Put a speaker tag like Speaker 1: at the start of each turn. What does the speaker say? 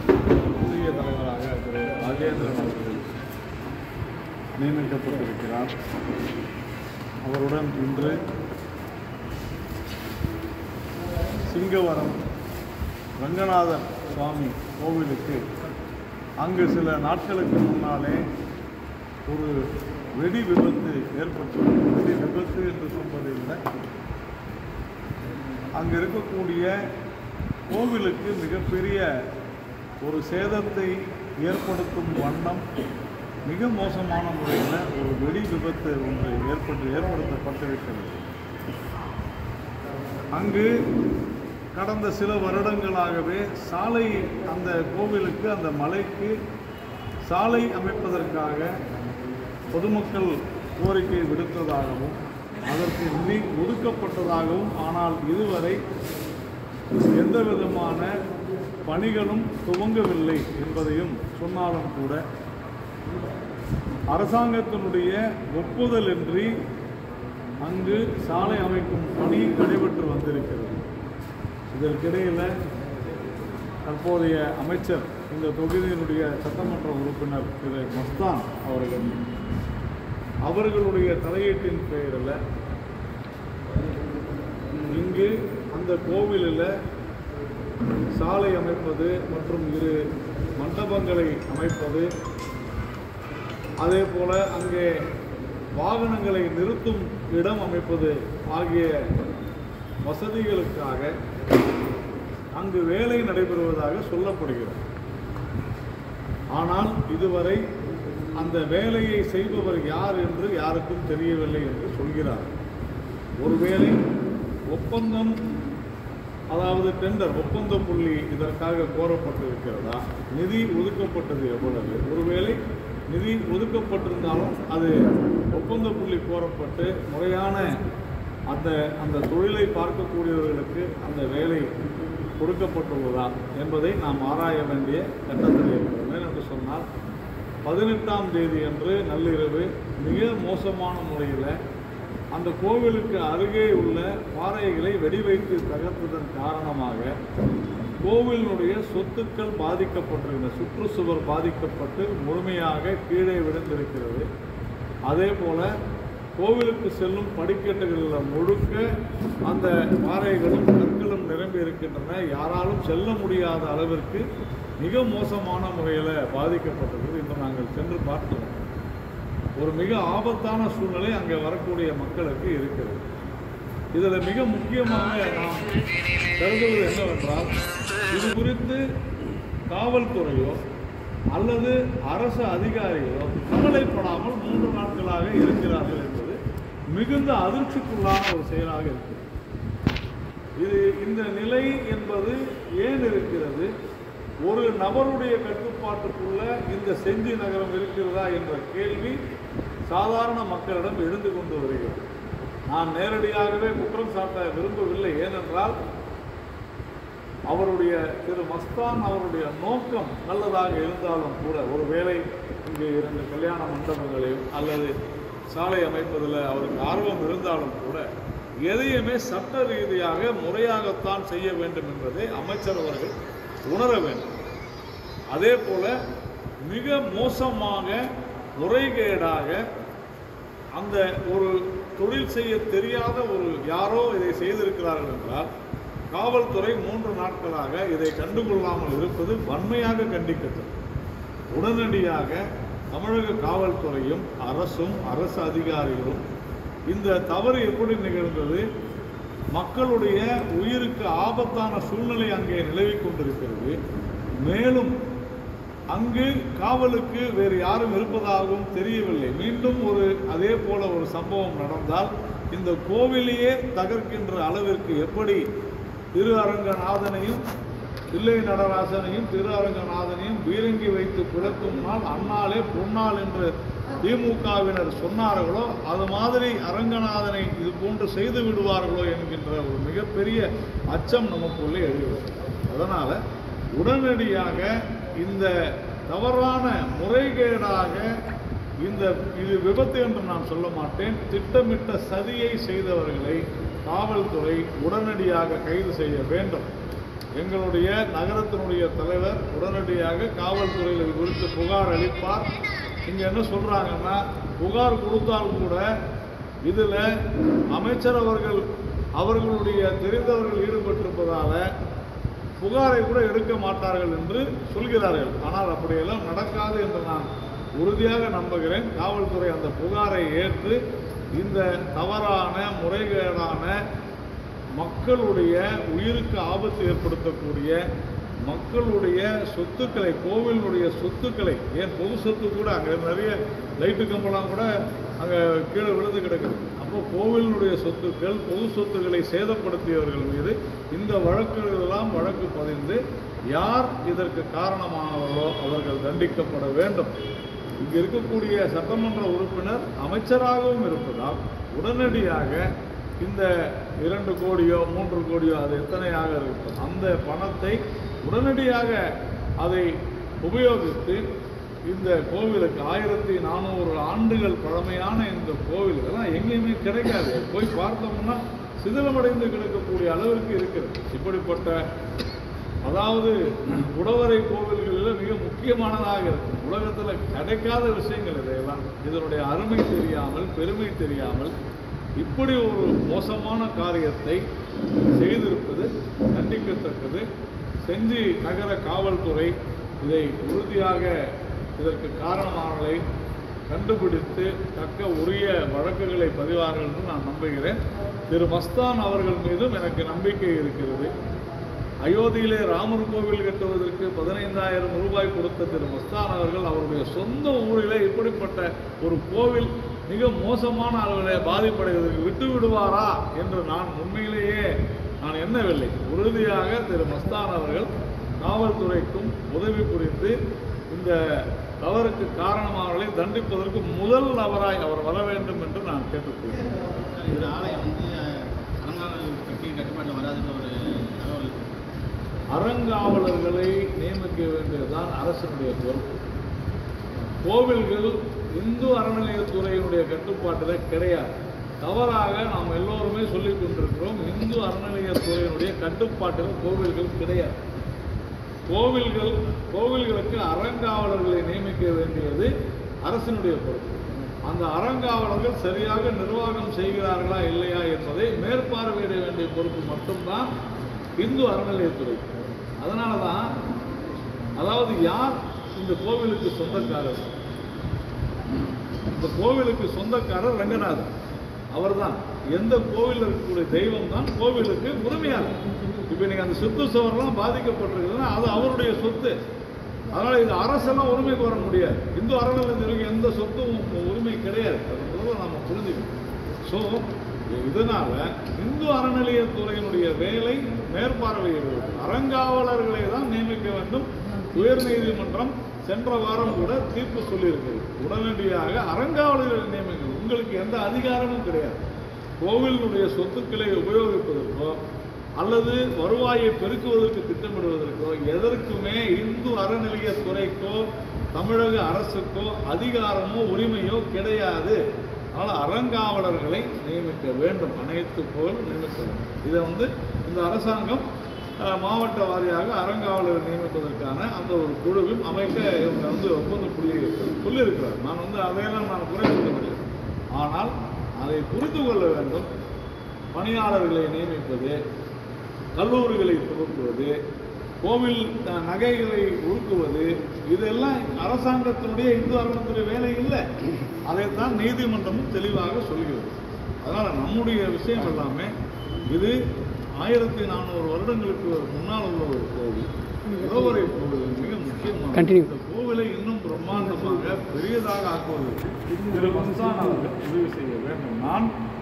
Speaker 1: புதிய தலைவராக திரு ராஜேந்திரன் அவர்கள் நியமிக்கப்பட்டிருக்கிறார் அவருடன் இன்று சிங்கவரம் ரங்கநாதர் சுவாமி கோவிலுக்கு அங்கு சில நாட்களுக்கு முன்னாலே ஒரு வெடி விபத்து ஏற்பட்டு வெடி விபத்து என்று சொல்வது இல்லை அங்கு இருக்கக்கூடிய கோவிலுக்கு மிகப்பெரிய ஒரு சேதத்தை ஏற்படுத்தும் வண்ணம் மிக மோசமான முறையில் ஒரு வெடி விபத்து ஒன்று ஏற்பட்டு ஏற்படுத்தப்பட்டிருக்கிறது அங்கு கடந்த சில வருடங்களாகவே சாலை அந்த கோவிலுக்கு அந்த மலைக்கு சாலை அமைப்பதற்காக பொதுமக்கள் கோரிக்கை விடுத்ததாகவும் அதற்கு நிதி ஒதுக்கப்பட்டதாகவும் ஆனால் இதுவரை எந்த விதமான பணிகளும் துவங்கவில்லை என்பதையும் சொன்னாலும் கூட அரசாங்கத்தினுடைய ஒப்புதலின்றி அங்கு சாலை அமைக்கும் பணி நடைபெற்று வந்திருக்கிறது இதற்கிடையில் தற்போதைய அமைச்சர் இந்த தொகுதியினுடைய சட்டமன்ற உறுப்பினர் திரு மஸ்தான் அவர்கள் அவர்களுடைய தலையீட்டின் பெயரில் இங்கு அந்த கோவிலில் சாலை அமைப்பது மற்றும் இரு மண்டபங்களை அமைப்பது அதே போல அங்கே வாகனங்களை நிறுத்தும் இடம் அமைப்பது ஆகிய வசதிகளுக்காக அங்கு வேலை நடைபெறுவதாக சொல்லப்படுகிறது ஆனால் இதுவரை அந்த வேலையை செய்பவர் யார் என்று யாருக்கும் தெரியவில்லை என்று சொல்கிறார் ஒருவேளை ஒப்பந்தம் அதாவது டெண்டர் ஒப்பந்த புள்ளி இதற்காக கோரப்பட்டிருக்கிறதா நிதி ஒதுக்கப்பட்டது எவ்வளவு ஒருவேளை நிதி ஒதுக்கப்பட்டிருந்தாலும் அது ஒப்பந்த புள்ளி கோரப்பட்டு முறையான அந்த அந்த தொழிலை பார்க்கக்கூடியவர்களுக்கு அந்த வேலை கொடுக்கப்பட்டுள்ளதா என்பதை நாம் ஆராய வேண்டிய கட்டத்தில் இருக்கிறோம் ஏனென்று சொன்னால் பதினெட்டாம் தேதி அன்று நள்ளிரவு மிக மோசமான முறையில் அந்த கோவிலுக்கு அருகே உள்ள பாறைகளை வெடி வைத்து தகர்த்ததன் காரணமாக கோவிலினுடைய சொத்துக்கள் பாதிக்கப்பட்டிருக்கின்றன சுற்றுச்சுவர் பாதிக்கப்பட்டு முழுமையாக கீழே விழுந்திருக்கிறது அதே போல கோவிலுக்கு செல்லும் படிக்கட்டுகளில் முழுக்க அந்த பாறைகளும் கற்களும் நிரம்பி இருக்கின்றன யாராலும் செல்ல முடியாத அளவிற்கு மிக மோசமான முறையில் பாதிக்கப்பட்டிருக்கிறது இன்று நாங்கள் சென்று பார்த்தோம் ஒரு மிக ஆபத்தான சூழ்நிலை அங்கே வரக்கூடிய மக்களுக்கு இருக்கிறது இதில் மிக முக்கியமாக நாம் கருதுவது என்னவென்றால் இது குறித்து காவல்துறையோ அல்லது அரசு அதிகாரிகளோ கவலைப்படாமல் மூன்று நாட்களாக இருக்கிறார்கள் என்பது மிகுந்த அதிர்ச்சிக்குள்ளான ஒரு செயலாக இருக்கிறது இது இந்த நிலை என்பது ஏன் இருக்கிறது ஒரு நபருடைய கட்டுப்பாட்டுக்குள்ள இந்த செஞ்சி நகரம் இருக்கிறதா என்ற கேள்வி சாதாரண மக்களிடம் எழுந்து கொண்டு வருகிறது நான் நேரடியாகவே குற்றம் சாட்ட விரும்பவில்லை ஏனென்றால் அவருடைய திரு மஸ்தான் அவருடைய நோக்கம் நல்லதாக இருந்தாலும் கூட ஒருவேளை இங்கே இரண்டு கல்யாண மண்டபங்களையும் அல்லது சாலை அமைப்பதில் அவருக்கு ஆர்வம் இருந்தாலும் கூட எதையுமே சட்ட ரீதியாக முறையாகத்தான் செய்ய வேண்டும் என்பதை அமைச்சர் அவர்கள் உணர வேண்டும் அதே போல மிக மோசமாக முறைகேடாக அந்த ஒரு தொழில் செய்ய தெரியாத ஒரு யாரோ இதை செய்திருக்கிறார்கள் என்றால் காவல்துறை மூன்று நாட்களாக இதை கண்டுகொள்ளாமல் இருப்பது வன்மையாக கண்டிக்கத்தக்கது உடனடியாக தமிழக காவல்துறையும் அரசும் அரசு அதிகாரிகளும் இந்த தவறு எப்படி நிகழ்ந்தது மக்களுடைய உயிருக்கு ஆபத்தான சூழ்நிலை அங்கே நிலவிக் கொண்டிருக்கிறது மேலும் அங்கு காவலுக்கு வேறு யாரும் இருப்பதாகவும் தெரியவில்லை மீண்டும் ஒரு அதே போல ஒரு சம்பவம் நடந்தால் இந்த கோவிலையே தகர்க்கின்ற அளவிற்கு எப்படி திரு அரங்கநாதனையும் தில்லை நடராசனையும் திரு அரங்கநாதனையும் பீரங்கி வைத்து பிளக்கும் நாள் அந்நாளே பொன்னாள் என்று திமுகவினர் சொன்னார்களோ அது மாதிரி அரங்கநாதனை இது போன்று செய்து விடுவார்களோ என்கின்ற ஒரு மிகப்பெரிய அச்சம் நமக்குள்ளே எழுகிறது அதனால உடனடியாக இந்த தவறான முறைகேடாக இந்த இது விபத்து என்று நான் சொல்ல மாட்டேன் திட்டமிட்ட சதியை செய்தவர்களை காவல்துறை உடனடியாக கைது செய்ய வேண்டும் எங்களுடைய நகரத்தினுடைய தலைவர் உடனடியாக காவல்துறையில் இது குறித்து புகார் அளிப்பார் இங்க என்ன சொல்றாங்கன்னா புகார் கொடுத்தால் கூட இதுல அமைச்சர் அவர்கள் அவர்களுடைய தெரிந்தவர்கள் ஈடுபட்டிருப்பதால புகாரை கூட எடுக்க மாட்டார்கள் என்று சொல்கிறார்கள் ஆனால் அப்படியெல்லாம் நடக்காது என்று நான் உறுதியாக நம்புகிறேன் காவல்துறை அந்த புகாரை ஏற்று இந்த தவறான முறைகேடான மக்களுடைய உயிருக்கு ஆபத்து ஏற்படுத்தக்கூடிய மக்களுடைய சொத்துக்களை கோவிலுடைய சொத்துக்களை ஏன் பொது சொத்து கூட அங்கே நிறைய லைட்டு கம்பெல்லாம் கூட அங்கே கீழே விழுந்து கிடக்குது அப்போ கோவிலினுடைய சொத்துக்கள் பொது சொத்துக்களை சேதப்படுத்தியவர்கள் மீது இந்த வழக்குகள் எல்லாம் வழக்கு பதிந்து யார் இதற்கு காரணமானவர்களோ அவர்கள் தண்டிக்கப்பட வேண்டும் இங்கு இருக்கக்கூடிய சட்டமன்ற உறுப்பினர் அமைச்சராகவும் இருப்பதால் உடனடியாக இந்த இரண்டு கோடியோ மூன்று கோடியோ அது எத்தனையாக இருக்கும் அந்த பணத்தை உடனடியாக அதை உபயோகித்து இந்த கோவிலுக்கு ஆயிரத்தி நானூறு ஆண்டுகள் பழமையான இந்த கோவில் இதெல்லாம் எங்கேயுமே கிடைக்காது போய் பார்த்தோம்னா சிதிலமடைந்து கிடக்கக்கூடிய அளவிற்கு இருக்கிறது இப்படிப்பட்ட அதாவது உடவரை கோவில்களில் மிக முக்கியமானதாக இருக்கும் உலகத்தில் கிடைக்காத விஷயங்கள் இதையெல்லாம் இதனுடைய அருமை தெரியாமல் பெருமை தெரியாமல் இப்படி ஒரு மோசமான காரியத்தை செய்திருப்பது கண்டிக்கத்தக்கது செஞ்சி நகர காவல்துறை இதை உறுதியாக இதற்கு காரணமானவர்களை கண்டுபிடித்து தக்க உரிய வழக்குகளை பதிவார்கள் என்று நான் நம்புகிறேன் திரு மஸ்தான் அவர்கள் மீதும் எனக்கு நம்பிக்கை இருக்கிறது அயோத்தியிலே ராமர் கோவில் கட்டுவதற்கு பதினைந்தாயிரம் ரூபாய் கொடுத்த திரு மஸ்தான் அவர்கள் அவருடைய சொந்த ஊரிலே இப்படிப்பட்ட ஒரு கோவில் மிக மோசமான அளவிலே பாதிப்படைவதற்கு விட்டு விடுவாரா என்று நான் உண்மையிலேயே நான் எண்ணவில்லை உறுதியாக திரு மஸ்தான் அவர்கள் காவல்துறைக்கும் உதவி புரிந்து இந்த தவறுக்கு காரணமானவர்களை தண்டிப்பதற்கு முதல் நபராய் அவர் வர வேண்டும் என்று நான் கேட்டுக்கொள்கிறேன்
Speaker 2: இந்த ஆலயம் வந்து அலங்கார கட்சி கட்டுப்பாட்டில் வராதுன்னு ஒரு தகவல் இருக்கு.
Speaker 1: அறங்காவலர்களை நியமிக்க வேண்டியதுதான் அரசினுடைய பொறுப்பு கோவில்கள் இந்து அறநிலையத்துறையினுடைய கட்டுப்பாட்டில் கிடையாது தவறாக நாம் எல்லோருமே சொல்லிக் கொண்டிருக்கிறோம் இந்து அறநிலையத்துறையினுடைய கட்டுப்பாட்டில் கோவில்கள் கிடையாது கோவில்கள் கோவில்களுக்கு அறங்காவலர்களை நியமிக்க வேண்டியது அரசினுடைய பொறுப்பு அந்த அறங்காவலர்கள் சரியாக நிர்வாகம் செய்கிறார்களா இல்லையா என்பதை மேற்பார்வையிட வேண்டிய பொறுப்பு மட்டும்தான் இந்து அறநிலையத்துறை அதனால தான் அதாவது யார் இந்த கோவிலுக்கு சொந்தக்காரர் இந்த கோவிலுக்கு சொந்தக்காரர் ரங்கநாதர் அவர்தான் எந்த கோவிலில் இருக்கக்கூடிய தெய்வம் தான் கோவிலுக்கு உரிமையாளர் இப்போ நீங்கள் அந்த சொத்து சுவரெல்லாம் பாதிக்கப்பட்டிருக்குதுன்னா அது அவருடைய சொத்து அதனால் இது அரசெல்லாம் உரிமைக்கு வர முடியாது இந்து அறநிலையத்திற்கு எந்த சொத்தும் உரிமை கிடையாது அது முதல்ல நம்ம புரிஞ்சுக்கணும் ஸோ இதனால இந்து அறநிலையத்துறையினுடைய வேலை மேற்பார்வையிடுவது அறங்காவலர்களை தான் நியமிக்க வேண்டும் உயர்நீதிமன்றம் சென்ற வாரம் கூட தீர்ப்பு சொல்லியிருக்கிறது உடனடியாக அறங்காவலர்களை நியமிக்கணும் உங்களுக்கு எந்த அதிகாரமும் கிடையாது கோவிலினுடைய சொத்துக்களை உபயோகிப்பதற்கோ அல்லது வருவாயை பெருக்குவதற்கு திட்டமிடுவதற்கோ எதற்குமே இந்து அறநிலையத்துறைக்கோ தமிழக அரசுக்கோ அதிகாரமோ உரிமையோ கிடையாது அதனால் அறங்காவலர்களை நியமிக்க வேண்டும் அனைத்து கோவிலும் நியமிக்க வேண்டும் இதை வந்து இந்த அரசாங்கம் அஹ், மாவட்ட வாரியாக அறங்காவலரை நியமிப்பதற்கான அந்த ஒரு குழுவும் அமைக்க இவங்க வந்து ஒப்பந்தம் புள்ளி சொல்லியிருக்கிறார் நான் வந்து அதையெல்லாம் நான் குறை சொல்ல முடியாது ஆனால் அதை புரிந்து கொள்ள வேண்டும் பணியாளர்களை நியமிப்பது கல்லூரிகளை துவக்குவது கோவில் அஹ், நகைகளை உருக்குவது இதெல்லாம் அரசாங்கத்தினுடைய இந்து அறநிலையத்துறை வேலை இல்லை அதைத்தான் நீதிமன்றமும் தெளிவாக சொல்கிறது அதனால் நம்முடைய விஷயம் எல்லாமே இது ஆயிரத்தி நானூறு வருடங்களுக்கு முன்னால் உள்ள ஒரு கோவில் உழவரை கோவில் மிக முக்கியமான
Speaker 3: Continue.
Speaker 1: இந்த கோவிலை இன்னும் பிரம்மாண்டமாக பெரியதாக ஆக்குவதற்கு திரு மஸ்தான் அவர்கள் உதவி செய்ய வேண்டும் நான்